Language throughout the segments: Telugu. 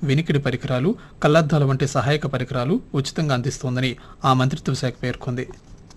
వినికిడి పరికరాలు కళ్లద్దాల వంటి సహాయక పరికరాలు ఉచితంగా అందిస్తోందని ఆ మంత్రిత్వ శాఖ పేర్కొంది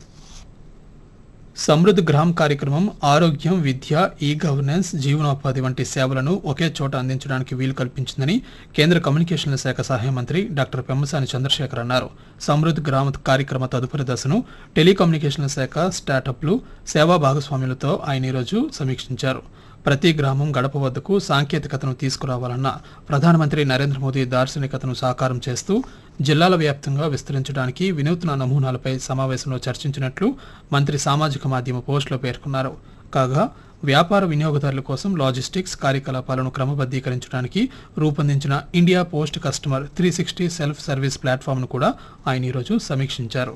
సమృద్ధ్ గ్రామ్ కార్యక్రమం ఆరోగ్యం విద్య ఈ గవర్నెన్స్ జీవనోపాధి వంటి సేవలను ఒకే చోట అందించడానికి వీలు కల్పించిందని కేంద్ర కమ్యూనికేషన్ల శాఖ సహాయ మంత్రి డాక్టర్ పెమ్మసాని చంద్రశేఖర్ అన్నారు సమృద్ధ్ గ్రామ్ కార్యక్రమ తదుపరి దశను టెలికమ్యూనికేషన్ల శాఖ స్టార్టప్లు సేవా భాగస్వాములతో ఆయన ఈరోజు సమీక్షించారు ప్రతి గ్రామం గడప వద్దకు సాంకేతికతను తీసుకురావాలన్న ప్రధానమంత్రి నరేంద్ర మోదీ దార్శనికతను సాకారం చేస్తూ జిల్లాల వ్యాప్తంగా విస్తరించడానికి వినూత్న నమూనాలపై సమావేశంలో చర్చించినట్లు మంత్రి సామాజిక మాధ్యమ పోస్టులో పేర్కొన్నారు కాగా వ్యాపార వినియోగదారుల కోసం లాజిస్టిక్స్ కార్యకలాపాలను క్రమబద్ధీకరించడానికి రూపొందించిన India post customer three sixty self service ప్లాట్ఫామ్ను కూడా ఆయన ఈరోజు సమీక్షించారు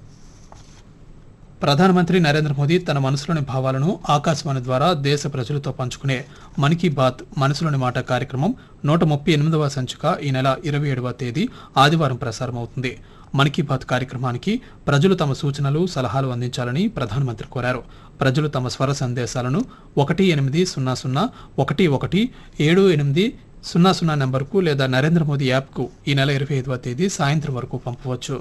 ప్రధానమంత్రి నరేంద్ర మోదీ తన మనసులోని భావాలను ఆకాశవాణి ద్వారా దేశ ప్రజలతో పంచుకునే మన్ కీ బాత్ మనసులోని మాట కార్యక్రమం నూట ముప్పై ఎనిమిదవ సంచిక ఈ నెల ఇరవై ఏడవ తేదీ ఆదివారం ప్రసారం అవుతుంది మన్ కీ బాత్ కార్యక్రమానికి ప్రజలు తమ సూచనలు సలహాలు అందించాలని ప్రధానమంత్రి కోరారు ప్రజలు తమ స్వర సందేశాలను ఒకటి ఎనిమిది సున్నా సున్నా ఒకటి ఒకటి ఏడు ఎనిమిది సున్నా సున్నా నెంబర్కు లేదా నరేంద్ర మోదీ యాప్కు ఈ నెల ఇరవై ఐదవ తేదీ సాయంత్రం వరకు పంపవచ్చు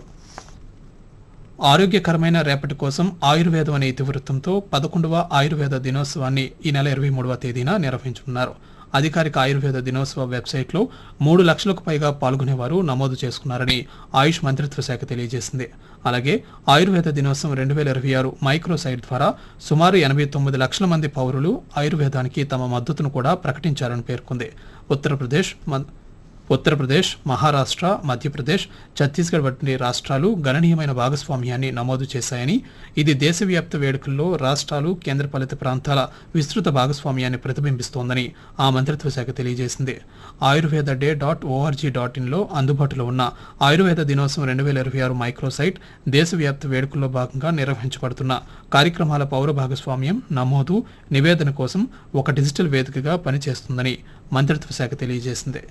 ఆరోగ్యకరమైన రేపటి కోసం ఆయుర్వేదం అనే ఇతివృత్తంతో పదకొండవ ఆయుర్వేద దినోత్సవాన్ని ఈ నెల ఇరవై మూడవ తేదీన నిర్వహించనున్నారు అధికారిక ఆయుర్వేద దినోత్సవ వెబ్సైట్లో మూడు లక్షలకు పైగా పాల్గొనేవారు నమోదు చేసుకున్నారని ఆయుష్ మంత్రిత్వ శాఖ తెలియజేసింది అలాగే ఆయుర్వేద దినోత్సవం రెండు వేల ఇరవై ఆరు మైక్రోసైట్ ద్వారా సుమారు ఎనభై తొమ్మిది లక్షల మంది పౌరులు ఆయుర్వేదానికి తమ మద్దతును కూడా ప్రకటించారని పేర్కొంది ఉత్తరప్రదేశ్ మ- ఉత్తరప్రదేశ్ మహారాష్ట్ర మధ్యప్రదేశ్ ఛత్తీస్గఢ్ వంటి రాష్ట్రాలు గణనీయమైన భాగస్వామ్యాన్ని నమోదు చేశాయని ఇది దేశవ్యాప్త వేడుకల్లో రాష్ట్రాలు కేంద్రపాలిత ప్రాంతాల విస్తృత భాగస్వామ్యాన్ని ప్రతిబింబిస్తోందని ఆ మంత్రిత్వ శాఖ తెలియజేసింది ఆయుర్వేద డే డాట్ ఓఆర్జీ డాట్ ఇన్లో అందుబాటులో ఉన్న ఆయుర్వేద దినోత్సవం రెండు వేల ఇరవై ఆరు మైక్రోసైట్ దేశవ్యాప్త వేడుకల్లో భాగంగా నిర్వహించబడుతున్న కార్యక్రమాల పౌర భాగస్వామ్యం నమోదు నివేదన కోసం ఒక డిజిటల్ వేదికగా పనిచేస్తుందని మంత్రిత్వ శాఖ తెలియజేసింది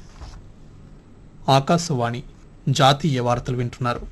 ఆకాశవాణి జాతీయ వార్తలు వింటున్నారు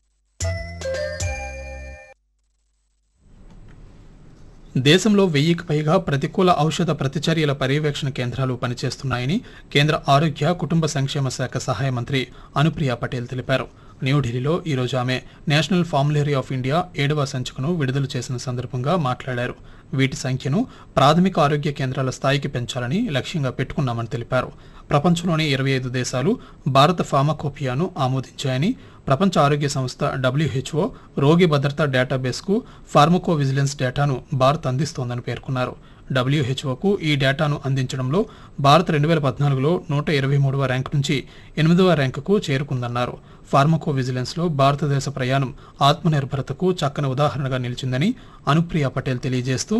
దేశంలో వెయ్యికి పైగా ప్రతికూల ఔషధ ప్రతిచర్యల పర్యవేక్షణ కేంద్రాలు పనిచేస్తున్నాయని కేంద్ర ఆరోగ్య కుటుంబ సంక్షేమ శాఖ సహాయ మంత్రి అనుప్రియ పటేల్ తెలిపారు న్యూఢిల్లీలో ఈరోజు ఆమె నేషనల్ ఫార్ములరీ ఆఫ్ ఇండియా ఏడవ సంచికను విడుదల చేసిన సందర్భంగా మాట్లాడారు వీటి సంఖ్యను ప్రాథమిక ఆరోగ్య కేంద్రాల స్థాయికి పెంచాలని లక్ష్యంగా పెట్టుకున్నామని తెలిపారు ప్రపంచంలోని ఇరవై ఐదు దేశాలు భారత ఫార్మాకోపియాను ఆమోదించాయని ప్రపంచ ఆరోగ్య సంస్థ డబ్ల్యూహెచ్ఓ రోగి భద్రతా డేటాబేస్కు ఫార్మకో విజిలెన్స్ డేటాను భారత్ అందిస్తోందని పేర్కొన్నారు డబ్ల్యూహెచ్ఓకు ఈ డేటాను అందించడంలో భారత్ రెండు వేల పద్నాలుగులో నూట ఇరవై మూడవ ర్యాంక్ నుంచి ఎనిమిదవ ర్యాంకుకు చేరుకుందన్నారు ఫార్మకో విజిలెన్స్లో భారతదేశ ప్రయాణం ఆత్మనిర్భరతకు చక్కని ఉదాహరణగా నిలిచిందని అనుప్రియ పటేల్ తెలియజేస్తూ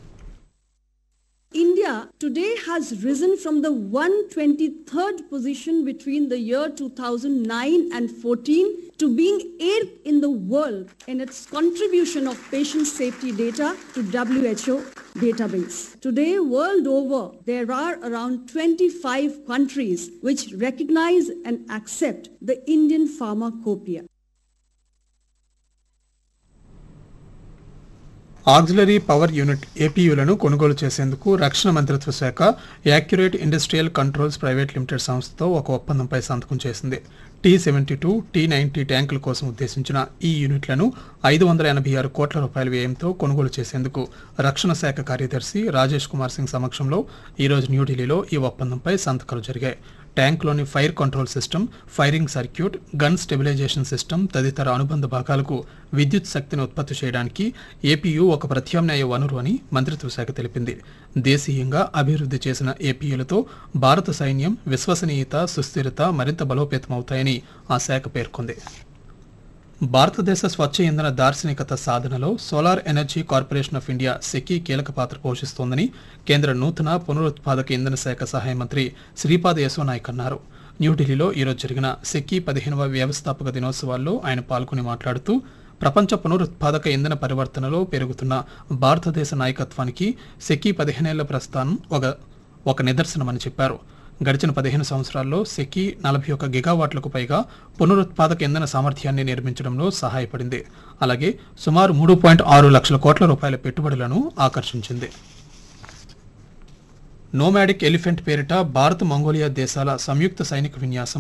India today has risen from the 123rd position between the year 2009 and 14 to being 8th in the world in its contribution of patient safety data to WHO database. Today, world over, there are around 25 countries which recognize and accept the Indian pharmacopoeia. Auxiliary power unit ఏపీయూలను కొనుగోలు చేసేందుకు రక్షణ మంత్రిత్వ శాఖ accurate industrial controls private limited సంస్థతో ఒక ఒప్పందంపై సంతకం చేసింది T seventy two T ninety ట్యాంకుల కోసం ఉద్దేశించిన ఈ యూనిట్లను ఐదు వందల ఎనభై ఆరు కోట్ల రూపాయల వ్యయంతో కొనుగోలు చేసేందుకు రక్షణ శాఖ కార్యదర్శి రాజేష్ కుమార్ సింగ్ సమక్షంలో ఈరోజు న్యూఢిల్లీలో ఈ ఒప్పందంపై సంతకాలు జరిగాయి ట్యాంక్లోని fire control system firing circuit gun stabilisation system తదితర అనుబంధ భాగాలకు విద్యుత్ శక్తిని ఉత్పత్తి చేయడానికి ఏపీయు ఒక ప్రత్యామ్నాయ వనరు అని మంత్రిత్వ శాఖ తెలిపింది దేశీయంగా అభివృద్ధి చేసిన ఏపీయులతో భారత సైన్యం విశ్వసనీయత సుస్థిరత మరింత బలోపేతమవుతాయని ఆ శాఖ పేర్కొంది భారతదేశ స్వచ్ఛ ఇంధన దార్శనికత సాధనలో solar energy corporation of India SECI కీలక పాత్ర పోషిస్తోందని కేంద్ర నూతన పునరుత్పాదక ఇంధన శాఖ సహాయ మంత్రి శ్రీపాద యశో నాయక్ అన్నారు న్యూఢిల్లీలో ఈరోజు జరిగిన సెకీ పదిహేనవ వ్యవస్థాపక దినోత్సవాల్లో ఆయన పాల్గొని మాట్లాడుతూ ప్రపంచ పునరుత్పాదక ఇంధన పరివర్తనలో పెరుగుతున్న భారతదేశ నాయకత్వానికి సెకీ పదిహేనేళ్ల ప్రస్థానం ఒక ఒక నిదర్శనమని చెప్పారు గడిచిన పదిహేను సంవత్సరాల్లో సెకీ నలభై ఒక్క గిగావాట్లకు పైగా పునరుత్పాదక ఇంధన సామర్థ్యాన్ని నిర్మించడంలో సహాయపడింది అలాగే సుమారు మూడు పాయింట్ ఆరు లక్షల కోట్ల రూపాయల పెట్టుబడులను ఆకర్షించింది నోమాడిక్ ఎలిఫెంట్ పేరిట భారత్ మంగోలియా దేశాల సంయుక్త సైనిక విన్యాసం